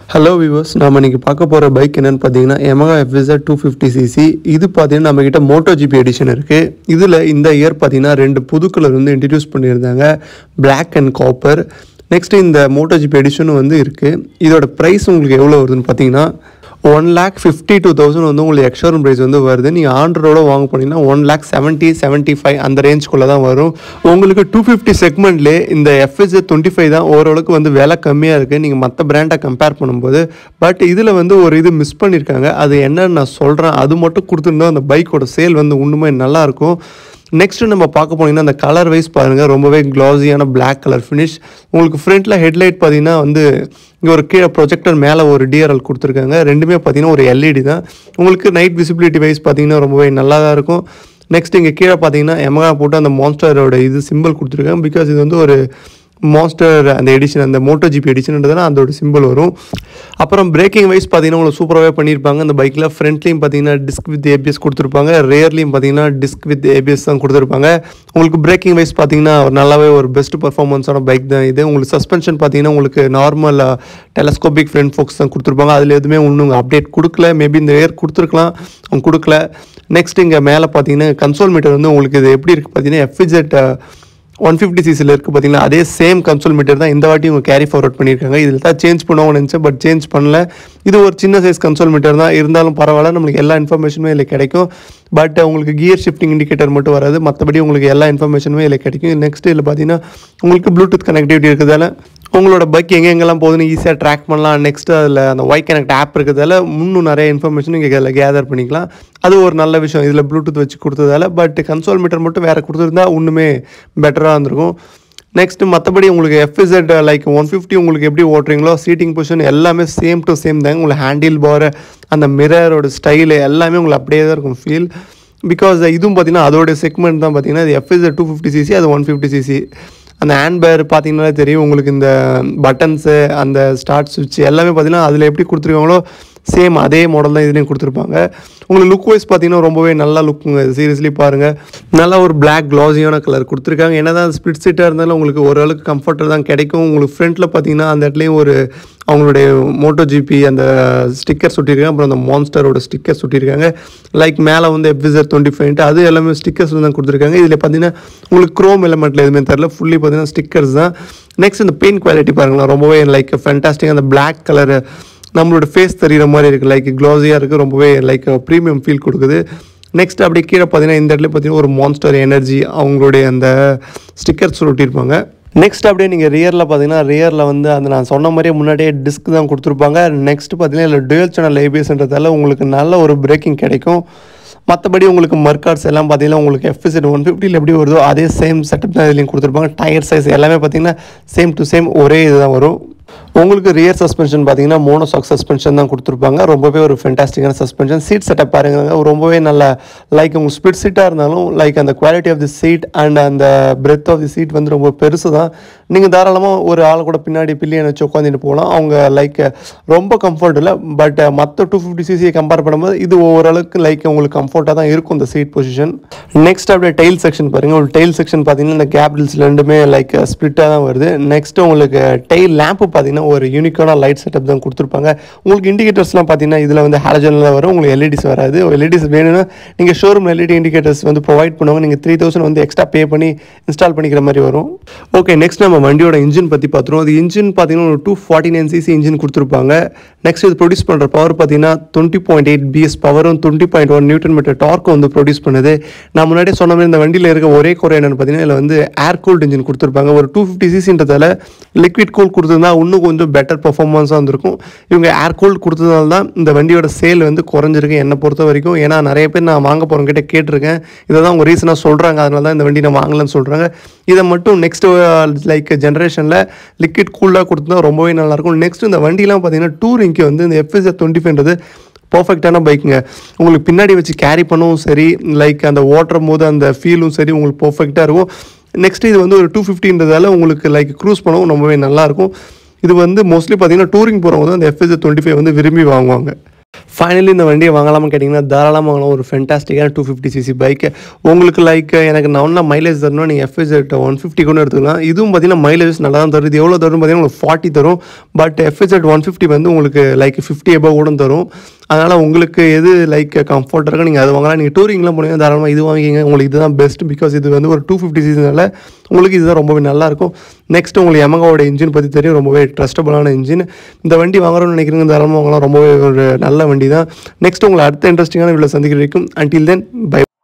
hello viewers நம்ம இன்னைக்கு பார்க்க போகிற பைக் என்னன்னு பார்த்தீங்கன்னா Yamaha FZ two fifty CC இது பார்த்தீங்கன்னா நம்மக்கிட்ட மோட்டோ ஜிபி எடிஷன் இருக்குது இதில் இந்த இயர் பார்த்தீங்கன்னா ரெண்டு புது கலர் வந்து இன்ட்ரடியூஸ் பண்ணியிருந்தாங்க Black அண்ட் காப்பர் நெக்ஸ்ட் இந்த மோட்டோ ஜிபி எடிஷனும் வந்து இருக்குது இதோட ப்ரைஸ் உங்களுக்கு எவ்வளோ வருதுன்னு பார்த்தீங்கன்னா one lakh fifty two thousand வந்து உங்களுக்கு எக்ஸ்ஷோரூம் ப்ரைஸ் வந்து வருது நீங்கள் ஆண்ட்ரோட வாங்க போனீங்கன்னா one lakh seventy seventy five அந்த ரேஞ்சுக்குள்ளே தான் வரும் உங்களுக்கு டூ ஃபிஃப்டி செக்மெண்ட்லேயே இந்த எஃப்எஸ் டுவெண்ட்டி ஃபைவ் தான் ஓரளவுக்கு வந்து விலை கம்மியாக இருக்குது நீங்கள் மற்ற பிராண்டை கம்பேர் பண்ணும்போது பட் இதில் வந்து ஒரு இது மிஸ் பண்ணியிருக்காங்க அது என்னன்னு நான் சொல்கிறேன் அது மட்டும் கொடுத்துருந்தா அந்த பைக்கோட சேல் வந்து இன்னுமே நல்லாயிருக்கும் நெக்ஸ்ட் நம்ம பார்க்க போனீங்கன்னா அந்த கலர் வைஸ் பாருங்கள் ரொம்பவே க்ளாஸியான Black கலர் ஃபினிஷ் உங்களுக்கு ஃப்ரண்ட்டில் ஹெட்லைட் பார்த்தீங்கன்னா வந்து இங்கே ஒரு கீழே ப்ரொஜெக்டர் மேலே ஒரு டிஆர்எல் கொடுத்துருக்காங்க ரெண்டுமே பார்த்தீங்கன்னா ஒரு எல்இடி தான் உங்களுக்கு நைட் விசிபிலிட்டி வைஸ் பார்த்தீங்கன்னா ரொம்பவே நல்லா தான் இருக்கும் நெக்ஸ்ட் இங்கே கீழே பார்த்தீங்கன்னா எமகா போட்டு அந்த மான்ஸ்டரோட இது சிம்பிள் கொடுத்துருக்காங்க பிகாஸ் இது வந்து ஒரு மான்ஸ்டர் அந்த எடிஷன் அந்த மோட்டோ ஜிபி எடிஷன்ன்றதுனா அதோட சிம்பிள் வரும் அப்புறம் பிரேக்கிங் வைஸ் பார்த்தீங்கன்னா உங்களுக்கு சூப்பராகவே பண்ணியிருப்பாங்க அந்த பைக்கில் ஃப்ரண்ட்லேயும் பார்த்தீங்கன்னா டிஸ்க் வித் ஏபிஎஸ் கொடுத்துருப்பாங்க ரேர்லேயும் பார்த்தீங்கன்னா டிஸ்க் வித் ஏபிஎஸ் தான் கொடுத்துருப்பாங்க உங்களுக்கு பிரேக்கிங் வைஸ் பார்த்தீங்கன்னா ஒரு நல்லாவே ஒரு பெஸ்ட் பர்ஃபார்மன்ஸான பைக் தான் இது உங்களுக்கு சஸ்பென்ஷன் பார்த்தீங்கன்னா உங்களுக்கு நார்மல் டெலஸ்கோபிக் ஃப்ரண்ட் ஃபோக்ஸ் தான் கொடுத்துருப்பாங்க அதில் எதுவுமே ஒன்றும் அப்டேட் கொடுக்கல மேபி இந்த ஏர் கொடுத்துருக்கலாம் அவங்க கொடுக்கல நெக்ஸ்ட் இங்கே மேலே பார்த்தீங்கன்னா கன்சோல் மீட்டர் வந்து உங்களுக்கு இது எப்படி இருக்குது பார்த்தீங்கன்னா எஃப்இஜெட் ஒன் ஃபிஃப்டி சிசியில் இருக்குது பார்த்தீங்கன்னா அதே சேம் கன்சோல் மீட்டர் தான் இந்த வாட்டி இவங்க கேரி ஃபார்வர்ட் பண்ணியிருக்காங்க இதில் தான் சேஞ்ச் பண்ணுவாங்கன்னு நினச்சேன் பட் சேஞ்ச் பண்ணல இது ஒரு சின்ன சைஸ் கன்சோல் மீட்டர் தான் இருந்தாலும் பரவாயில்ல நம்மளுக்கு எல்லா இன்ஃபர்மேஷனுமே இதில் கிடைக்கும் பட் உங்களுக்கு கியர் ஷிஃப்டிங் இண்டிகேட்டர் மட்டும் வராது மற்றபடி உங்களுக்கு எல்லா இன்ஃபர்மேஷனுமே இதில் கிடைக்கும் நெக்ஸ்ட் இதில் பார்த்தீங்கன்னா உங்களுக்கு ப்ளூடூத் கனெக்டிவிட்டி இருக்கிறதால உங்களோட பைக் எங்கே எங்கெல்லாம் போகுதுன்னு ஈஸியாக ட்ராக் பண்ணலாம் நெக்ஸ்ட் அதில் அந்த ஒய் கனெக்ட் ஆப் இருக்கிறதால இன்னும் நிறைய இன்ஃபர்மேஷன் நீங்கள் இதில் கேதர் பண்ணிக்கலாம் அது ஒரு நல்ல விஷயம் இதில் ப்ளூடூத் வச்சு கொடுத்ததால பட் கன்சோல் மீட்டர் மட்டும் வேறு கொடுத்துருந்தா இன்னுமே பெட்டராக இருந்திருக்கும் நெக்ஸ்ட் மற்றபடி உங்களுக்கு எஃப்இசட் லைக் ஒன் ஃபிஃப்டி உங்களுக்கு எப்படி ஓட்டுறீங்களோ சீட்டிங் பொசிஷன் எல்லாமே சேம் டு சேம் தாங்க உங்களுக்கு ஹேண்டில் பார் அந்த மிரரோட ஸ்டைலு எல்லாமே உங்களுக்கு அப்படியே தான் இருக்கும் ஃபீல் பிகாஸ் இதுவும் பார்த்தீங்கன்னா அதோட செக்மெண்ட் தான் பார்த்தீங்கன்னா இது எஃப்இசட் டூ ஃபிஃப்டி சிசி அது ஒன் ஃபிஃப்டி சிசி அந்த ஹேண்ட்பேர் பார்த்தீங்கன்னா தெரியும் உங்களுக்கு இந்த பட்டன்ஸு அந்த ஸ்டார்ட் சுவிட்ச் எல்லாமே பார்த்தீங்கன்னா அதில் எப்படி கொடுத்துருக்காங்களோ சேம் அதே மாடல் தான் இதுலேயும் கொடுத்துருப்பாங்க உங்களுக்கு லுக் வைஸ் பார்த்தீங்கன்னா ரொம்பவே நல்லா லுக்குங்க சீரியஸ்லி பாருங்கள் நல்லா ஒரு பிளாக் க்ளாஸியான கலர் கொடுத்துருக்காங்க என்ன தான் ஸ்பிட் சீட்டாக இருந்தாலும் உங்களுக்கு ஓரளவுக்கு கம்ஃபர்ட்டாக தான் கிடைக்கும் உங்களுக்கு ஃப்ரண்ட்டில் பார்த்தீங்கன்னா அந்த இடத்துலையும் ஒரு அவங்களுடைய மோட்டோ ஜிபி அந்த ஸ்டிக்கர் சுட்டியிருக்காங்க அப்புறம் அந்த மான்ஸ்டரோட ஸ்டிக்கர் சுட்டியிருக்காங்க லைக் மேலே வந்து எஃபிசர் டுவெண்ட்டி ஃபைவ்ட்டு அது எல்லாமே ஸ்டிக்கர்ஸ் தான் கொடுத்துருக்காங்க இதில் பார்த்தீங்கன்னா உங்களுக்கு க்ரோம் எலமெண்ட்டில் எதுவுமே தெரில ஃபுல்லி பார்த்தீங்கன்னா ஸ்டிக்கர்ஸ் தான் நெக்ஸ்ட் இந்த பெயிண்ட் குவாலிட்டி பாருங்களேன் ரொம்பவே லைக் ஃபேண்டாஸ்டிக் அந்த பிளாக் கலரு நம்மளோட ஃபேஸ் தெரிகிற மாதிரி இருக்குது லைக் க்ளோஸியாக இருக்குது ரொம்பவே லைக் ப்ரீமியம் ஃபீல் கொடுக்குது நெக்ஸ்ட் அப்படியே கீழே பார்த்தீங்கன்னா இந்த இடத்துல பார்த்தீங்கன்னா ஒரு மான்ஸ்டர் எனர்ஜி அவங்களுடைய அந்த ஸ்டிக்கர்ஸ் ஒட்டியிருப்பாங்க நெக்ஸ்ட் அப்படியே நீங்கள் ரியரில் பார்த்தீங்கன்னா ரியரில் வந்து அந்த நான் சொன்ன மாதிரியே முன்னாடியே டிஸ்க் தான் கொடுத்துருப்பாங்க நெக்ஸ்ட் பார்த்தீங்கன்னா இல்லை டுயல் சேனல் ஏபிஎஸ்ன்றதால உங்களுக்கு நல்ல ஒரு பிரேக்கிங் கிடைக்கும் மற்றபடி உங்களுக்கு மர்கார்ட்ஸ் எல்லாம் பார்த்தீங்கன்னா உங்களுக்கு எஃப்எஸ்எட் ஒன் ஃபிஃப்டியில் எப்படி வருதோ அதே சேம் செட்டப் தான் இதுலேயும் கொடுத்துருப்பாங்க டயர் சைஸ் எல்லாமே பார்த்தீங்கன்னா சேம் டு சேம் ஒரே இதுதான் வரும் உங்களுக்கு ரியர் சஸ்பென்ஷன் பார்த்தீங்கன்னா மோனோசாக் சஸ்பென்ஷன் தான் கொடுத்துருப்பாங்க ரொம்பவே ஒரு ஃபென்டாஸ்டிக்கான சஸ்பென்ஷன் சீட் செட்டப் பாருங்க ரொம்பவே நல்ல லைக் உங்கள் ஸ்பிட் சீட்டாக இருந்தாலும் லைக் அந்த quality of the seat and அந்த பிரெத் ஆஃப் தி சீட் வந்து ரொம்ப பெருசு தான் நீங்கள் தாராளமாக ஒரு ஆள் கூட பின்னாடி பில்லியன் வச்சு உட்காந்துட்டு போகலாம் அவங்க லைக் ரொம்ப கம்ஃபர்ட் இல்லை பட் மற்ற டூ ஃபிஃப்டி சிசியை கம்பேர் பண்ணும்போது இது ஓரளவுக்கு லைக் உங்களுக்கு கம்ஃபர்ட்டாக தான் இருக்கும் இந்த சீட் பொசிஷன் நெக்ஸ்ட் அப்படியே டைல் செக்ஷன் பாருங்கள் ஒரு டைல் செக்ஷன் பார்த்தீங்கன்னா இந்த கேபிள்ஸ் ரெண்டுமே லைக் ஸ்ப்ளிட்டாக தான் வருது நெக்ஸ்ட் உங்களுக்கு டைல் லேம்ப்பு பார்த்தீங்கன்னா ஒரு யூனிக்கான லைட் செட்டப் தான் கொடுத்துருப்பாங்க உங்களுக்கு இண்டிகேட்டர்ஸ்லாம் பார்த்தீங்கன்னா இதில் வந்து ஹாலஜனில் வரும் உங்களுக்கு எல்இடிஸ் வராது எல்இடிஸ் வேணும்னா நீங்கள் ஷோரூம் எல்இடி இண்டிகேட்டர்ஸ் வந்து ப்ரொவைட் பண்ணுவாங்க நீங்கள் த்ரீ தௌசண்ட் வந்து எக்ஸ்ட்ரா பே பண்ணி இன்ஸ்டால் பண்ணிக்கிற மாதிரி வரும் ஓகே நெக்ஸ்ட் நம்ம வண்டியோட இன்ஜின் பற்றி பார்த்துருவோம் அது இன்ஜின் பார்த்தீங்கன்னா ஒரு two forty nine CC engine கொடுத்துருப்பாங்க நெக்ஸ்ட் இது ப்ரொடியூஸ் பண்ணுற பவர் பார்த்தீங்கன்னா டுவெண்ட்டி பாயிண்ட் எயிட் பிஎஸ் பவரும் twenty point one newton metre டார்க்கும் வந்து ப்ரொடியூஸ் பண்ணுது நான் முன்னாடியே சொன்ன மாதிரி இந்த வண்டியில் இருக்க ஒரே குறை என்னென்னு பார்த்தீங்கன்னா இதில் வந்து ஏர் கூல்ட் இன்ஜின் கொடுத்துருப்பாங்க ஒரு டூ ஃபிஃப்டி சிசின்றதால லிக்விட் கூல் கொடுத்துருந்தா இன்னும் கொஞ்சம் பெட்டர் பர்ஃபார்மன்ஸாக இருந்திருக்கும் இவங்க ஏர் கூல்ட் கொடுத்ததால தான் இந்த வண்டியோட சேல் வந்து குறைஞ்சிருக்கு என்னை பொறுத்த வரைக்கும் ஏன்னா நிறைய பேர் நான் வாங்க போகிறவங்க கிட்ட கேட்டிருக்கேன் இதை தான் அவங்க ரீசனாக சொல்கிறாங்க அதனால தான் இந்த வண்டி நான் வாங்கலன்னு சொல்கிறாங்க இதை மட்டும் நெக்ஸ்ட் லைக் ஜென்ரேஷனில் லிக்விட் கூலாக கொடுத்தா ரொம்பவே நல்லாயிருக்கும் நெக்ஸ்ட் இந்த வண்டிலாம் பார்த்தீங்கன்னா டூரிங்க்கு வந்து இந்த எஃப்எஸ்ஆர் டுவெண்ட்டி ஃபைவ்ன்றது பர்ஃபெக்டான பைக்குங்க உங்களுக்கு பின்னாடி வச்சு கேரி பண்ணவும் சரி லைக் அந்த ஓட்டுறும் போது அந்த ஃபீலும் சரி உங்களுக்கு பர்ஃபெக்டாக இருக்கும் நெக்ஸ்ட் இது வந்து ஒரு டூ ஃபிஃப்டின்றதால உங்களுக்கு லைக் க்ரூஸ் பண்ணவும் ரொம்பவே நல்லாயிருக்கும் இது வந்து மோஸ்ட்லி பார்த்தீங்கன்னா டூரிங் போகிறவங்க தான் அந்த எஃப்எஸ் டுவெண்ட்டி ஃபைவ் வந்து விரும்பி வாங்குவாங்க ஃபைனலி இந்த வண்டியை வாங்கலாமா கேட்டிங்கன்னா தாராளமாக வாங்கலாம் ஒரு ஃபென்டாஸ்டிக்கான டூ ஃபிஃப்டி சிசி பைக்கு உங்களுக்கு லைக் எனக்கு நான் ஒன்றா மைலேஜ் தரணும் நீங்கள் எஃப்எஸ்எட் ஒன் ஃபிஃப்டி கூட எடுத்துக்கலாம் இதுவும் பார்த்தீங்கன்னா மைலேஜ் நல்லா தான் தரும் இது எவ்வளோ தரும் பார்த்தீங்கன்னா உங்களுக்கு ஃபார்ட்டி தரும் பட் எஃப்எஸ்எட் ஒன் ஃபிஃப்டி வந்து உங்களுக்கு லைக் ஃபிஃப்டி எபோவ் கூட தரும் அதனால் உங்களுக்கு எது லைக் கம்ஃபர்ட் இருக்கோ நீங்கள் அது வாங்கலாம் நீங்கள் டூரிங்லாம் போனீங்கன்னா தாராளமாக இது வாங்கிங்க உங்களுக்கு இதுதான் பெஸ்ட் பிகாஸ் இது வந்து ஒரு டூ ஃபிஃப்டி சீசனில் உங்களுக்கு இதுதான் ரொம்பவே நல்லாயிருக்கும் நெக்ஸ்ட் உங்களுக்கு எமகாவோட இன்ஜின் பற்றி தெரியும் ரொம்பவே ட்ரஸ்டபுளான இன்ஜின் இந்த வண்டி வாங்குறோம்னு நினைக்கிறீங்க தாராளமாக வாங்கலாம் ரொம்பவே ஒரு நல்ல வண்டி தான் நெக்ஸ்ட் உங்களை அடுத்த இன்ட்ரெஸ்டிங்கான வீடியோ சந்திக்கிற வரைக்கும் அன்டில் தென் பை